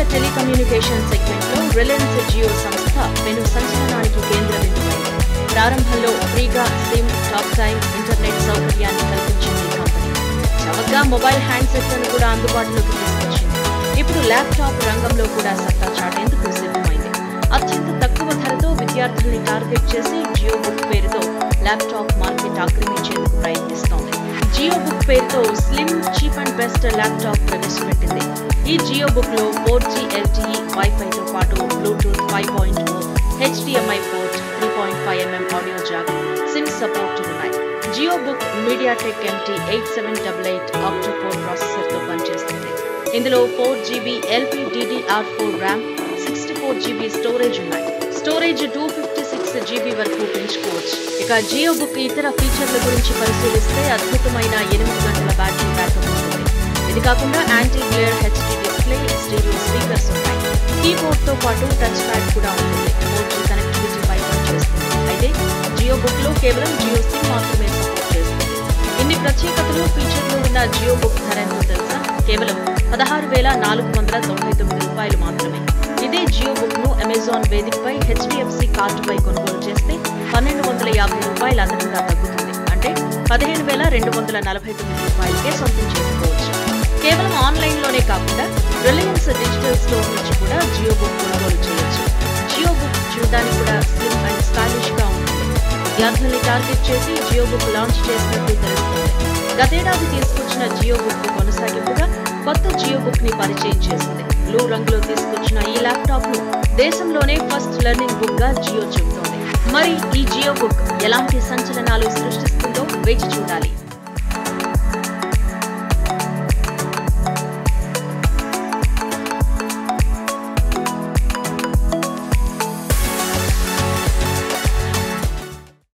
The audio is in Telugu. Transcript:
టెలికమ్యూనికేషన్ సెగ్మెంట్లో రిలయన్స్ జియో సంస్థ పెను సంచలనానికి కేంద్ర బిందువైంది ప్రారంభంలో ఫ్రీగా సిమ్ టాక్ టైం ఇంటర్నెట్ సౌకర్యాన్ని కల్పించింది ఈ కంపెనీ చవకగా మొబైల్ హ్యాండ్సెట్లను కూడా అందుబాటులోకి తీసుకొచ్చింది ఇప్పుడు ల్యాప్టాప్ రంగంలో కూడా సత్తా చాటేందుకు సిద్ధమైంది అత్యంత తక్కువ ధరతో విద్యార్థుల్ని టార్గెట్ చేసి జియో బుక్ పేరుతో ల్యాప్టాప్ మార్కెట్ ఆక్రమించేందుకు ప్రయత్నిస్తోంది జియో బుక్ పేరుతో slim cheap and best laptop ప్రవేశపెట్టింది ఈ జియో బుక్ లో ఫోర్ జీ ఎల్టీఈ వైఫైతో పాటు Bluetooth five point HDMI port three point five MM audio jack SIM support ఉన్నాయి Jio book MediaTek MT eight seven double eight octa-core ప్రాసెసర్తో పనిచేస్తుంది ఇందులో four GB LP DDR four RAM sixty four GB storage ఉన్నాయి storage two fifty six GB వరకు పెంచుకోవచ్చు ఇక జియో బుక్ ఇతర ఫీచర్ల గురించి పరిశీలిస్తే అద్భుతమైన ఎనిమిది గంటల బ్యాటరీ బ్యాకప్ ఉంటుంది ఇది కాకుండా anti glare HD display stereo speakers ఉంటాయి కీబోర్డ్ తో పాటు టచ్ ప్యాడ్ కూడా ఉంటుంది ఫోర్ జీ కనెక్టివిటీ పై పనిచేస్తుంది అయితే జియో బుక్ లో కేవలం జియో సిమ్ మాత్రమే సపోర్ట్ చేస్తుంది ఇన్ని ప్రత్యేకతలు ఫీచర్లు ఉన్న జియో బుక్ ధర ఎంతో తెలుసా కేవలం పదహారు వేల నాలుగు వందల తొంభై తొమ్మిది రూపాయలు మాత్రమే ఇదే జియో బుక్ ను అమెజాన్ వేదికపై హెచ్డిఎఫ్సి కార్డుపై కొనుగోలు చేస్తే పన్నెండు వందల యాభై రూపాయలు అదనంగా తగ్గుతుంది అంటే పదిహేను వేల రెండు వందల నలభై తొమ్మిది రూపాయలకే సొంతం చేసుకోవచ్చు కేవలం ఆన్లైన్ లోనే కాకుండా రిలయన్స్ డిజిటల్ స్టోర్ నుంచి కూడా జియో బుక్ కొనుగోలు చేయొచ్చు జియో బుక్ చూడడానికి కూడా స్లిమ్ అండ్ స్టైలిష్ గా ఉంటుంది విద్యార్థుల్ని టార్గెట్ చేసి జియో బుక్ లాంచ్ చేసినట్టు తెలుస్తుంది గతేడాది తీసుకొచ్చిన జియో బుక్ కొనసాగింపుగా కొత్త జియో బుక్ ని పరిచయం చేసింది బ్లూ రంగులో తీసుకొచ్చిన ఈ ల్యాప్టాప్ ను దేశంలోనే ఫస్ట్ లెర్నింగ్ బుక్ గా జియో చెబుతోంది మరి ఈ జియో బుక్ ఎలాంటి సంచలనాలు సృష్టిస్తుందో వేచి చూడాలి